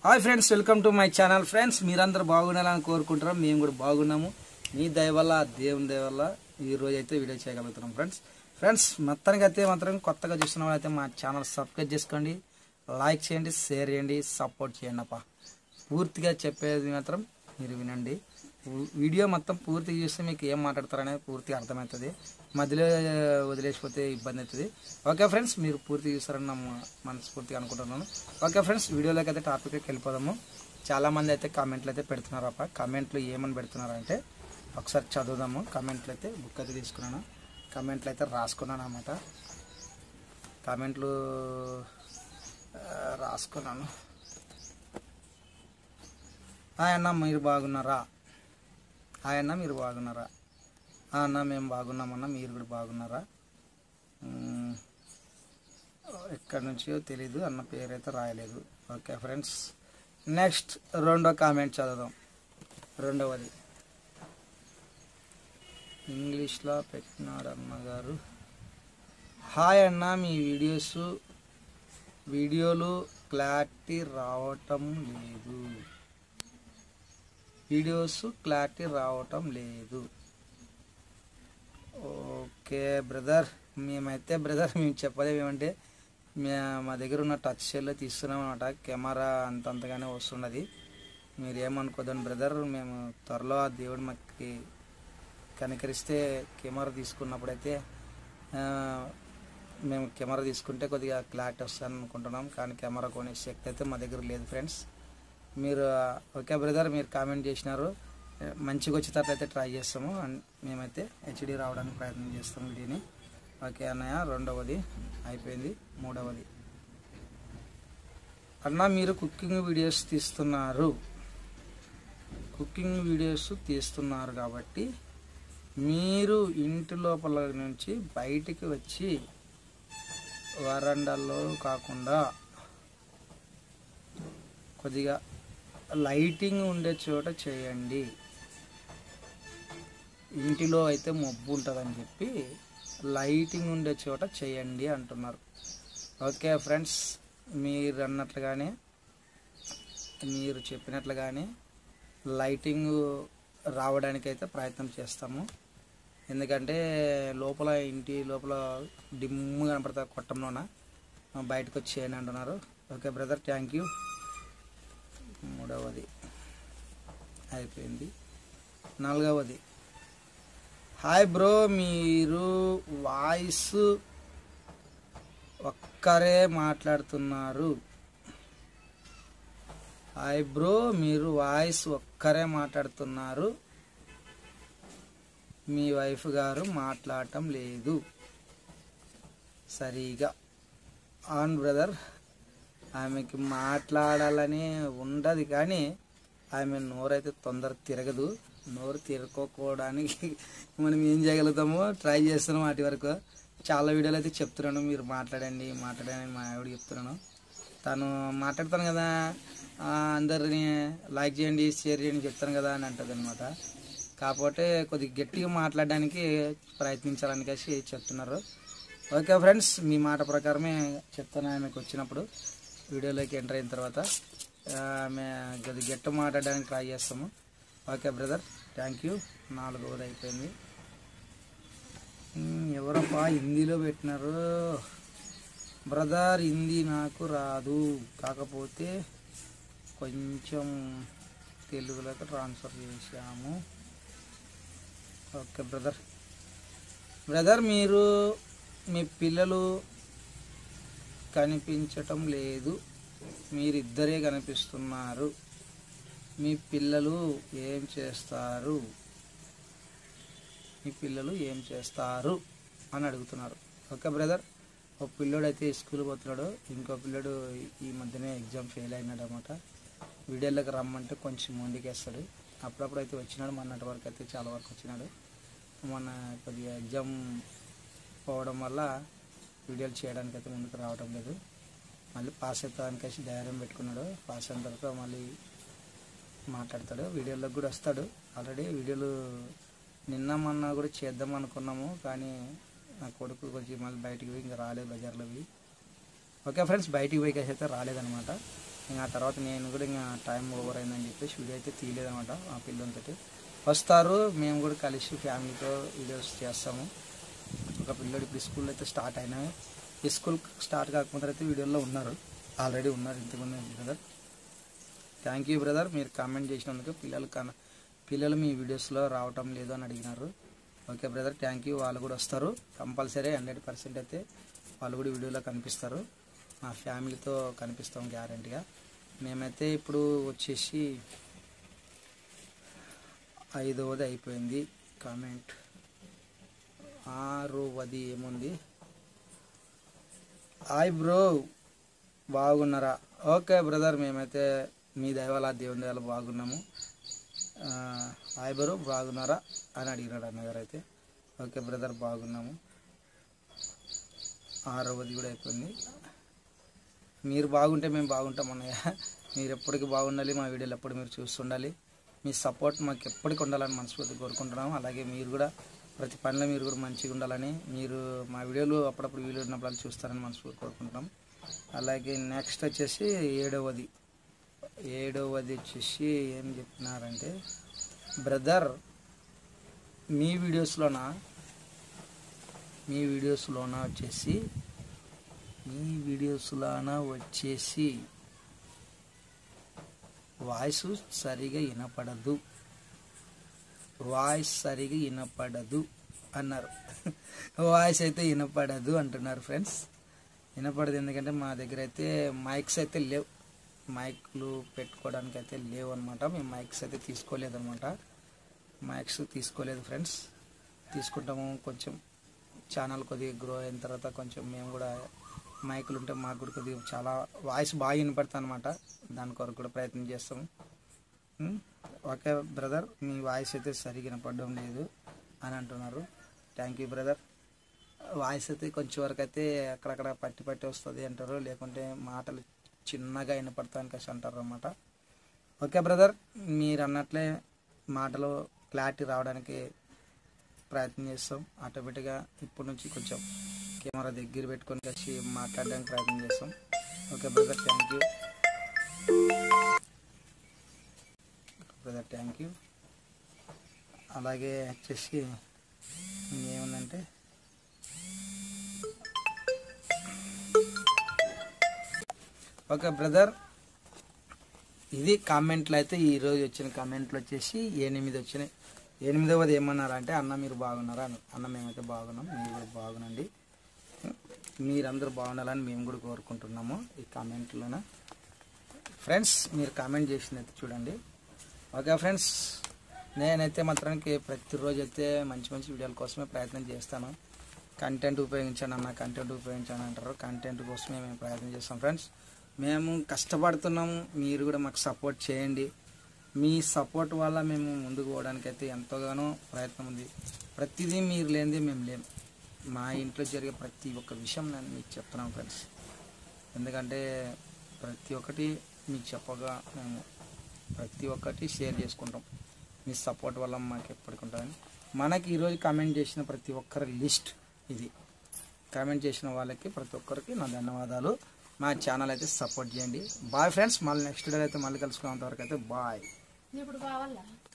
Hi friends welcome to my channel friends మీరందరూ బాగుండాలని కోరుకుంటున్నాం మేము కూడా బాగున్నాము మీ దయ వల్ల ఆ దేవుని దయ వల్ల ఈ రోజు అయితే వీడియో చేయగలుగుతున్నాం ఫ్రెండ్స్ ఫ్రెండ్స్ మొత్తానికి అయితే మాత్రం కొత్తగా చూస్తున్న వాళ్ళైతే మా ఛానల్ సబ్స్క్రైబ్ చేసుకోండి లైక్ చేయండి షేర్ చేయండి సపోర్ట్ చేయండి అప్ప పూర్తిగా చెప్పేది మాత్రం మీరు వినండి వు- వీడియో మొత్తం పూర్తిగా చూస్తే మీకు ఏం మాట్లాడతారనేది పూర్తిగా అర్థమవుతుంది మధ్యలో వదిలేసిపోతే ఇబ్బంది అవుతుంది ఓకే ఫ్రెండ్స్ మీరు పూర్తిగా చూస్తారని నా మ- మనస్ఫూర్తిగా అనుకుంటున్నాను ఓకే ఫ్రెండ్స్ వీడియోలోకి అయితే టాపిక్కి వెళ్ళిపోదాము చాలామంది అయితే కామెంట్లు అయితే పెడుతున్నారు అప్ప కామెంట్లు ఏమని పెడుతున్నారు అంటే ఒకసారి చదువుదాము కామెంట్లు అయితే బుక్ అయితే తీసుకున్నాను కామెంట్లు అయితే రాసుకున్నాను అనమాట కామెంట్లు ఆ, రాసుకున్నాను హాయ్ అన్న మీరు బాగున్నారా హాయ్ అన్న మీరు బాగున్నారా ఆ అన్న మేము బాగున్నామన్న మీరు కూడా బాగున్నారా మ్మ్. ఎక్కడి నుంచో తెలీదు అన్న పేరు అయితే రాయలేదు ఓకే ఫ్రెండ్స్ నెక్స్ట్ రెండో కామెంట్ చదువుదాం రెండవది ఇంగ్లీష్లో పెట్టినాడు అన్నగారు హాయ్ అన్న మీ వీడియోస్ వీడియోలు క్లారిటీ రావటం లేదు వీడియోస్ క్లారిటీ రావటం లేదు ఓకే బ్రదర్ మేమైతే బ్రదర్ మేము చెప్పేది ఏమంటే మే మా దగ్గర ఉన్న టచ్ సెల్లో తీస్తున్నాం అనమాట కెమెరా అంతంతగానే వస్తున్నది మీరు ఏమనుకోదండి బ్రదర్ మేము త్వరలో ఆ దేవుడు మాకు కనికరిస్తే కెమెరా తీసుకున్నప్పుడైతే ఆ, మేము కెమెరా తీసుకుంటే కొద్దిగా క్లారిటీ వస్తుందని అనుకుంటున్నాం కానీ కెమెరా కొనే శక్తి అయితే మా దగ్గర లేదు ఫ్రెండ్స్ మీరు ఓకే బ్రదర్ మీరు కామెంట్ చేసినారు మంచిగా వచ్చేటట్లయితే ట్రై చేస్తాము అండ్ మేమైతే హెచ్డి రావడానికి ప్రయత్నం చేస్తాం వీడియోని ఓకే అన్నయ్య రెండవది అయిపోయింది మూడవది అన్న మీరు కుకింగ్ వీడియోస్ తీస్తున్నారు కుకింగ్ వీడియోస్ తీస్తున్నారు కాబట్టి మీరు ఇంటి లోపల నుంచి బయటికి వచ్చి వరండాల్లో కాకుండా కొద్దిగా లైటింగ్ ఉండే చోట చేయండి ఇంటిలో అయితే మబ్బు ఉంటుందని చెప్పి లైటింగ్ ఉండే చోట చేయండి అంటున్నారు ఓకే ఫ్రెండ్స్ మీరు అన్నట్లుగానే మీరు చెప్పినట్లుగానే లైటింగ్ రావడానికి అయితే ప్రయత్నం చేస్తాము ఎందుకంటే లోపల ఇంటి లోపల డిమ్ కనపడతా కొట్టంలోన బయటకు వచ్చి చేయండి అంటున్నారు ఓకే బ్రదర్ థ్యాంక్ యూ మూడవది అయిపోయింది నాలుగవది హాయ్ బ్రో మీరు వాయిస్ ఒక్కరే మాట్లాడుతున్నారు హాయ్ బ్రో మీరు వాయిస్ ఒక్కరే మాట్లాడుతున్నారు మీ వైఫ్ గారు మాట్లాడటం లేదు సరిగా ఆన్ బ్రదర్ ఆమెకి మాట్లాడాలని ఉండదు కానీ ఆమె నోరైతే తొందర తిరగదు నోరు తిరగకోవడానికి మనం ఏం చేయగలుగుతామో ట్రై చేస్తున్నాం వాటి వరకు చాలా వీడియోలు అయితే చెప్తున్నాను మీరు మాట్లాడండి మాట్లాడండి మా ఆవిడ చెప్తున్నాను తను మాట్లాడతాను కదా ఆ, అందరిని లైక్ చేయండి షేర్ చేయండి చెప్తాను కదా అని అంటుంది అనమాట కాకపోతే కొద్దిగా గట్టిగా మాట్లాడడానికి ప్రయత్నించాలని కలిసి చెప్తున్నారు ఓకే ఫ్రెండ్స్ మీ మాట ప్రకారమే చెప్తాను ఆమెకు వచ్చినప్పుడు వీడియోలోకి ఎంటర్ అయిన తర్వాత ఆ, ఆమె కొద్ది గట్టి మాట్లాడడానికి ట్రై చేస్తాము ఓకే బ్రదర్ థ్యాంక్ యూ నాలుగవది అయిపోయింది ఉమ్, ఎవరప్పా హిందీలో పెట్టినారు బ్రదర్ హిందీ నాకు రాదు కాకపోతే కొంచెం తెలుగులోకి ట్రాన్స్ఫర్ చేశాము ఓకే బ్రదర్ బ్రదర్ మీరు మీ పిల్లలు కనిపించటం లేదు మీరిద్దరే కనిపిస్తున్నారు మీ పిల్లలు ఏం చేస్తారు మీ పిల్లలు ఏం చేస్తారు అని అడుగుతున్నారు ఓకే బ్రదర్ ఒక పిల్లోడు అయితే స్కూల్ పోతున్నాడు ఇంకో పిల్లోడు ఈ మధ్యనే ఎగ్జామ్ ఫెయిల్ అయినాడు అనమాట వీడియోలోకి రమ్మంటే కొంచెం మొండికేస్తాడు అప్పుడప్పుడు అయితే వచ్చినాడు మొన్నటి వరకు అయితే చాలా వరకు వచ్చినాడు మొన్న కొద్దిగా ఎగ్జామ్ పోవడం వల్ల వీడియోలు చేయడానికి అయితే ముందుకు రావడం లేదు మళ్ళీ పాస్ అవుతానికేసి ధైర్యం పెట్టుకున్నాడు పాస్ అయిన తర్వాత మళ్ళీ మాట్లాడతాడు వీడియోలోకి కూడా వస్తాడు ఆల్రెడీ వీడియోలు నిన్న మొన్న కూడా చేద్దాం అనుకున్నాము కానీ నా కొడుకు కొంచెం మళ్ళీ బయటికి పోయి ఇంకా రాలేదు బజార్లో పోయి ఓకే ఫ్రెండ్స్ బయటికి పోయి అయితే రాలేదనమాట ఇంకా ఆ తర్వాత నేను కూడా ఇంకా టైం ఓవర్ అయిందని చెప్పేసి వీడియో అయితే తీయలేదన్నమాట ఆ పిల్లలతో వస్తారు మేము కూడా కలిసి ఫ్యామిలీతో వీడియోస్ చేస్తాము ఒక పిల్లడు ఇప్పుడు స్కూల్ అయితే స్టార్ట్ అయినాయి ఈ స్కూల్ స్టార్ట్ కాకపోతే అయితే వీడియోలో ఉన్నారు ఆల్రెడీ ఉన్నారు ఇంతకుముందు బ్రదర్ థ్యాంక్ యూ బ్రదర్ మీరు కామెంట్ చేసినందుకు పిల్లలు కన పిల్లలు మీ వీడియోస్లో రావటం లేదు అని అడిగినారు ఓకే బ్రదర్ థ్యాంక్ యూ వాళ్ళు కూడా వస్తారు కంపల్సరీ హండ్రెడ్ పర్సెంట్ అయితే వాళ్ళు కూడా వీడియోలో కనిపిస్తారు మా ఫ్యామిలీతో కనిపిస్తాం గ్యారంటీగా మేమైతే ఇప్పుడు వచ్చేసి ఐదవది అయిపోయింది కామెంట్ ఆరవది ఏముంది హాయ్ బ్రో బాగున్నారా ఓకే బ్రదర్ మేమైతే మీ దయవల్ల దేవుని దయవల్ల బాగున్నాము ఆ, హాయ్ బ్రో బాగున్నారా అని అడిగినాడు అన్నగారు అయితే ఓకే బ్రదర్ బాగున్నాము ఆరవది కూడా అయిపోయింది మీరు బాగుంటే మేము బాగుంటాం అన్నయ్య మీరు ఎప్పటికీ బాగుండాలి మా వీడియోలు ఎప్పుడు మీరు చూస్తుండాలి మీ సపోర్ట్ మాకు ఎప్పటికి ఉండాలని మనస్ఫూర్తి కోరుకుంటున్నాం అలాగే మీరు కూడా ప్రతి పనిలో మీరు కూడా మంచిగా ఉండాలని మీరు మా వీడియోలు అప్పుడప్పుడు వీడియో ఉన్నప్పుడు చూస్తారని మనస్ఫూర్తి కోరుకుంటున్నాం అలాగే నెక్స్ట్ వచ్చేసి ఏడవది ఏడవది వచ్చేసి ఏం చెప్తున్నారంటే బ్రదర్ మీ వీడియోస్లోన మీ వీడియోస్లోన వచ్చేసి ఈ వీడియోస్లోన వచ్చేసి వాయిస్ సరిగా వినపడదు వాయిస్ సరిగా వినపడదు అన్నారు వాయిస్ అయితే వినపడదు అంటున్నారు ఫ్రెండ్స్ వినపడదు ఎందుకంటే మా దగ్గర అయితే మైక్స్ అయితే లేవు మైక్లు పెట్టుకోవడానికి అయితే లేవు అనమాట మేము మైక్స్ అయితే తీసుకోలేదు అనమాట మైక్స్ తీసుకోలేదు ఫ్రెండ్స్ తీసుకుంటాము కొంచెం ఛానల్ కొద్దిగా గ్రో అయిన తర్వాత కొంచెం మేము కూడా మైకులు ఉంటే మాకు కూడా కొద్దిగా చాలా వాయిస్ బాగా వినపడుతుంది అనమాట దాని కొరకు కూడా ప్రయత్నం చేస్తాము ఉమ్, ఓకే బ్రదర్ మీ వాయిస్ అయితే సరిగా వినపడడం లేదు అని అంటున్నారు థ్యాంక్ యూ బ్రదర్ వాయిస్ అయితే కొంచెం వరకు అయితే అక్కడక్కడ పట్టి పట్టి వస్తుంది అంటారు లేకుంటే మాటలు చిన్నగా వినపడతానికి కలిసి అంటారు అనమాట ఓకే బ్రదర్ మీరు అన్నట్లే మాటలు క్లారిటీ రావడానికి ప్రయత్నం చేస్తాం ఆటోమేటిక్గా ఇప్పటి నుంచి కొంచెం కెమెరా దగ్గర పెట్టుకొని కలిసి మాట్లాడడానికి ప్రయత్నం చేస్తాం okay brother thank you brother thank you అలాగే వచ్చేసి ఇంకేముందంటే ఓకే బ్రదర్ ఇది కామెంట్లు అయితే ఈరోజు వచ్చిన కామెంట్లు వచ్చేసి ఎనిమిది వచ్చినాయి ఎనిమిదవది ఏమన్నారంటే అన్న మీరు బాగున్నారా అని అన్న మేమైతే బాగున్నాం మీరు కూడా బాగునండి మీరందరూ బాగుండాలని మేము కూడా కోరుకుంటున్నాము ఈ కామెంట్లోన ఫ్రెండ్స్ మీరు కామెంట్ చేసినైతే చూడండి ఓకే ఫ్రెండ్స్ నేనైతే మాత్రానికి ప్రతిరోజు అయితే మంచి మంచి వీడియోల కోసమే ప్రయత్నం చేస్తాను కంటెంట్ ఉపయోగించండి అన్న కంటెంట్ ఉపయోగించండి అంటారు కంటెంట్ కోసమే మేము ప్రయత్నం చేస్తాం ఫ్రెండ్స్ మేము కష్టపడుతున్నాము మీరు కూడా మాకు సపోర్ట్ చేయండి మీ సపోర్ట్ వల్ల మేము ముందుకు పోవడానికి అయితే ఎంతగానో ప్రయత్నం ఉంది ప్రతిదీ మీరు లేనిదే మేము లేము మా ఇంట్లో జరిగే ప్రతి ఒక్క విషయం నేను మీకు చెప్తున్నాను ఫ్రెండ్స్ ఎందుకంటే ప్రతి ఒక్కటి మీకు చెప్పగా మేము ప్రతి ఒక్కటి షేర్ చేసుకుంటాం మీ సపోర్ట్ వల్ల మాకు ఎప్పటికి ఉంటుందని మనకి ఈరోజు కామెంట్ చేసిన ప్రతి ఒక్కరి లిస్ట్ ఇది కామెంట్ చేసిన వాళ్ళకి ప్రతి ఒక్కరికి నా ధన్యవాదాలు మా ఛానల్ అయితే సపోర్ట్ చేయండి బాయ్ ఫ్రెండ్స్ మళ్ళీ నెక్స్ట్ డే అయితే మళ్ళీ కలుసుకున్నంత వరకు అయితే బాయ్ ఇప్పుడు కావాలా